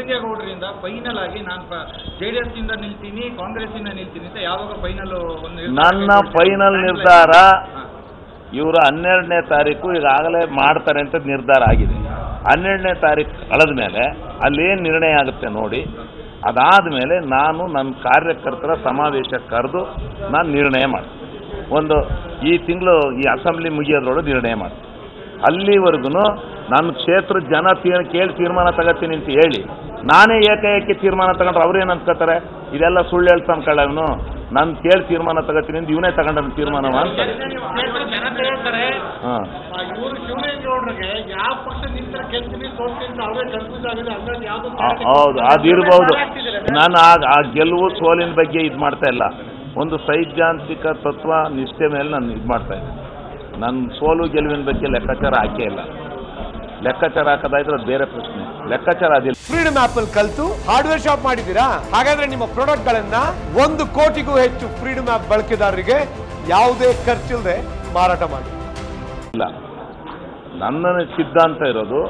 ಶಿವಲಿಂಗೇಗೌಡರಿಂದ final ಆಗಿ ನಾನು J D S ಇಂದ ನಿಲ್ತೀನಿ ಕಾಂಗ್ರೆಸ್ ಇಂದ ನಿಲ್ತೀನಿ ಅಂತ ಯಾವಾಗ ಫೈನಲ್ ಒಂದು ನಿರ್ಧಾರ ನನ್ನ ಕೈಗೊಳ್ಳಿ? ಫೈನಲ್ Final ನಿರ್ಧಾರ ಹಾ. ಇವರು ಹನ್ನೆರಡನೇ ತಾರೀಕು ಈಗಾಗಲೇ ಮಾಡ್ತಾರೆ ಅಂತ ನಿರ್ಧಾರ ಆಗಿದೆ ಹನ್ನೆರಡನೇ ತಾರೀಕು ಕಳೆದ ಮೇಲೆ ಅಲ್ಲೇನು ನಿರ್ಣಯ ಆಗುತ್ತೆ ನೋಡಿ ಅದಾದಮೇಲೆ ನಾನು ನನ್ನ ಕಾರ್ಯಕರ್ತರ ಸಮಾವೇಶ ಕರೆದು ನಾನು ನಿರ್ಣಯ ಮಾಡ್ತೀನಿ ಒಂದು ಈ ತಿಂಗಳು ಈ ಅಸೆಂಬ್ಲಿ ಮುಗಿಯೋದ್ರೊಳಗೆ ನಿರ್ಣಯ ಮಾಡ್ತೀನಿ ಅಲ್ಲಿವರೆಗೂ ನನ್ನ ಕ್ಷೇತ್ರದ ಜನ ತೀರ್ ಕೇಳಿ ತೀರ್ಮಾನ ತಗೋತೀನಿ ಅಂತ ಹೇಳಿ ನಾನೇ ಏಕಾಏಕಿ ತೀರ್ಮಾನ ತಗೊಂಡ್ರೆ ಅವ್ರೇನು ಅನ್ಕೋತಾರೆ ಇದೆಲ್ಲ ಸುಳ್ಳು ಹೇಳ್ತಾನೆ ಕಳ್ಳ ಇವನು ನಾನು ಕೇಳಿ ತೀರ್ಮಾನ ತಗೋತೀನಿ ಅಂತ ಇವನೇ ತಗೊಂಡ ತೀರ್ಮಾನವ ಅಂತಾರೆ ಜನತೆ ಹೇಳ್ತಾರೆ ಹಾಂ ಇವರು ಶಿವಲಿಂಗೇಗೌಡರಿಗೆ ಯಾವ ಪಕ್ಷ ನಿಂತರ ಗೆಲ್ತೀನಿ ಸೋಲ್ತೀನಿ ಅಂತ ಅವರೇ ಕನ್ಫ್ಯೂಸ್ ಆಗಿದೆ ಹಂಗಾಗಿ ಯಾವ್ದು ಹೌದು ಅದಿರ್ಬೋದು ನಾನು ಆ ಆ ಗೆಲುವು ಸೋಲಿನ ಬಗ್ಗೆ ಇದು ಮಾಡ್ತಾ ಇಲ್ಲ ಒಂದು ಸೈದ್ಧಾಂತಿಕ ತತ್ವ ನಿಷ್ಠೆ ಮೇಲೆ ನಾನು ಇದು ಮಾಡ್ತಾ ಇದ್ದೀನಿ ನನ್ನ ಸೋಲು ಗೆಲುವಿನ ಬಗ್ಗೆ ಲೆಕ್ಕಾಚಾರ ಹಾಕೇ ಇಲ್ಲ ಲೆಕ್ಕಾಚಾರ ಹಾಕೋದಾದ್ರೆ ಅದು ಬೇರೆ ಪ್ರಶ್ನೆ ಲೆಕ್ಕಾಚಾರ ಅದಿಲ್ಲ ಫ್ರೀಡಮ್ ಆಪ್ ಅಲ್ಲಿ ಕಲ್ತು ಹಾರ್ಡ್ವೇರ್ ಶಾಪ್ ಮಾಡಿದ್ದೀರಾ ಹಾಗಾದ್ರೆ ನಿಮ್ಮ ಪ್ರಾಡಕ್ಟ್ ಗಳನ್ನ ಒಂದು ಕೋಟಿಗೂ ಹೆಚ್ಚು ಫ್ರೀಡಮ್ ಆಪ್ ಬಳಕೆದಾರರಿಗೆ ಯಾವುದೇ ಖರ್ಚಿಲ್ಲದೆ ಮಾರಾಟ ಮಾಡಿ ಇಲ್ಲ ನನ್ನ ಸಿದ್ಧಾಂತ ಇರೋದು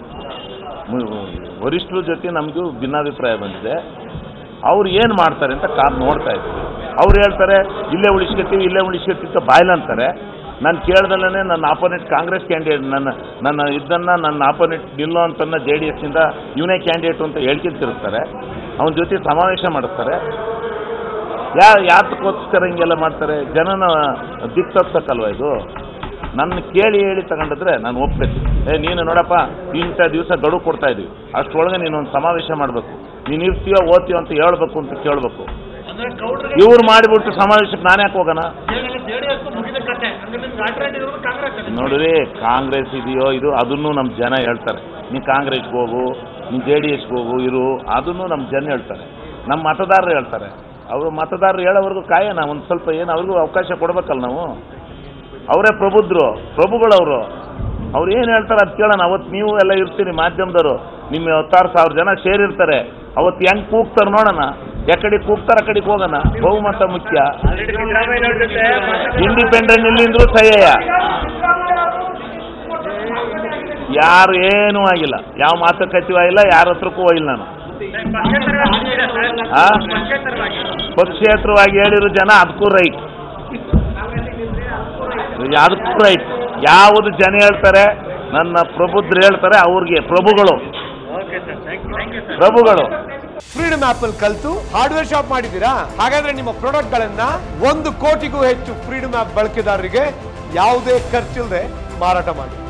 ಮು- ವರಿಷ್ಠರ ಜೊತೆ ನಮಗೂ ಭಿನ್ನಾಭಿಪ್ರಾಯ ಬಂದಿದೆ ಅವ್ರು ಏನು ಮಾಡ್ತಾರೆ ಅಂತ ಕಾರ್ ನೋಡ್ತಾ ಇದ್ದೀವಿ ಅವ್ರು ಹೇಳ್ತಾರೆ ಇಲ್ಲೇ ಉಳಿಸ್ಕೊತೀವಿ ಇಲ್ಲೇ ಉಳಿಸ್ಕೊತೀವಿ ಅಂತ ಬಾಯ್ಲ್ ಅಂತಾರೆ ನಾನು ಕೇಳ್ದಲ್ಲೇ ನನ್ನ ಆಪೋನೆಂಟ್ ಕಾಂಗ್ರೆಸ್ ಕ್ಯಾಂಡಿಡೇಟ್ ನನ್ನ ನನ್ನ ಇದನ್ನು ನನ್ನ ಆಪೋನೆಂಟ್ ನಿಲ್ಲೋ ಅಂತನ್ನ ಜೆ ಡಿ ಎಸ್ನಿಂದ ಇವನೇ ಕ್ಯಾಂಡಿಡೇಟು ಅಂತ ಹೇಳ್ಕೊಂತಿರ್ತಾರೆ ಅವನ ಜೊತೆ ಸಮಾವೇಶ ಮಾಡಿಸ್ತಾರೆ ಯಾ ಯಾತಕ್ಕೋಸ್ಕರ ಹಿಂಗೆಲ್ಲ ಮಾಡ್ತಾರೆ ಜನನ ದಿಕ್ ತಪ್ಸಕ್ಕಲ್ವ ಇದು ನನ್ನ ಕೇಳಿ ಹೇಳಿ ತಗೊಂಡಿದ್ರೆ ನಾನು ಒಪ್ಕೊತೀನಿ ಏ ನೀನು ನೋಡಪ್ಪ ಇಂಥ ದಿವಸ ಗಡುವು ಕೊಡ್ತಾ ಇದೀವಿ ಅಷ್ಟರೊಳಗೆ ನೀನು ಒಂದು ಸಮಾವೇಶ ಮಾಡಬೇಕು ನೀನು ಇರ್ತೀಯೋ ಓದ್ತೀಯೋ ಅಂತ ಹೇಳ್ಬೇಕು ಅಂತ ಕೇಳಬೇಕು ಅಂದ್ರೆ ಗೌಡ್ರಿಗೆ ಇವ್ರು ಮಾಡಿಬಿಟ್ಟು ಸಮಾವೇಶಕ್ಕೆ ನಾನು ಯಾಕೆ ಹೋಗೋಣ ಜೆಡಿಎಸ್ ಮುಗಿದ ಕತೆ ಅಂದ್ರೆ ನಿಮ್ಗೆ ಆಲ್ಟರ್ನೇಟಿವ್ ಇರೋದು ಕಾಂಗ್ರೆಸ್ ನೋಡ್ರಿ ಕಾಂಗ್ರೆಸ್ ಇದೆಯೋ ಇದು ಅದನ್ನು ನಮ್ಮ ಜನ ಹೇಳ್ತಾರೆ ನೀ ಕಾಂಗ್ರೆಸ್ಗೆ ಹೋಗು ನೀ ಜೆ ಡಿ ಎಸ್ಗೆ ಹೋಗು ಇರು ಅದನ್ನು ನಮ್ಮ ಜನ ಹೇಳ್ತಾರೆ ನಮ್ಮ ಮತದಾರರು ಹೇಳ್ತಾರೆ ಅವರು ಮತದಾರರು ಹೇಳೋವರೆಗೂ ಕಾಯೋಣ ಒಂದು ಸ್ವಲ್ಪ ಏನು ಅವ್ರಿಗೂ ಅವಕಾಶ ಕೊಡ್ಬೇಕಲ್ಲ ನಾವು ಅವರೇ ಪ್ರಬುದ್ಧರು ಪ್ರಭುಗಳವರು ಅವ್ರು ಏನು ಹೇಳ್ತಾರೆ ಅದು ಕೇಳೋಣ ಅವತ್ತು ನೀವು ಎಲ್ಲ ಇರ್ತೀರಿ ಮಾಧ್ಯಮದವರು ನಿಮ್ಮ ಹತ್ತಾರು ಸಾವಿರ ಜನ ಸೇರಿರ್ತಾರೆ ಅವತ್ತು ಹೆಂಗೆ ಕೂಗ್ತಾರೆ ನೋಡೋಣ ಯಾಕಡೆ ಕೂಗ್ತಾರೆ ಆ ಕಡೆಗೆ ಹೋಗೋಣ ಬಹುಮತ ಮುಖ್ಯ ಇಂಡಿಪೆಂಡೆಂಟ್ ಇಲ್ಲಿಂದ್ರು ಸಹ್ಯ ಯಾರು ಏನೂ ಆಗಿಲ್ಲ ಯಾವ ಮಾತುಕತೆಯೂ ಆಗಿಲ್ಲ ಯಾರ ಹತ್ರಕ್ಕೂ ಹೋಗಿಲ್ಲ ನಾನು ಆ? ಪಕ್ಷೇತರವಾಗಿ ಹೇಳಿರೋ ಜನ ಅದಕ್ಕೂ ರೈಟ್ ಅದಕ್ಕೂ ರೈಟ್ ಯಾವುದು ಜನ ಹೇಳ್ತಾರೆ ನನ್ನ ಪ್ರಬುದ್ಧರು ಹೇಳ್ತಾರೆ ಅವ್ರಿಗೆ ಪ್ರಭುಗಳು ಪ್ರಭುಗಳು ಫ್ರೀಡಮ್ ಆಪ್ ಅಲ್ಲಿ ಕಲ್ತು ಹಾರ್ಡ್ವೇರ್ ಶಾಪ್ ಮಾಡಿದ್ದೀರಾ ಹಾಗಾದ್ರೆ ನಿಮ್ಮ ಪ್ರಾಡಕ್ಟ್ ಗಳನ್ನ ಒಂದು ಕೋಟಿಗೂ ಹೆಚ್ಚು ಫ್ರೀಡಮ್ ಆಪ್ ಬಳಕೆದಾರರಿಗೆ ಯಾವುದೇ ಖರ್ಚಿಲ್ಲದೆ ಮಾರಾಟ ಮಾಡಿ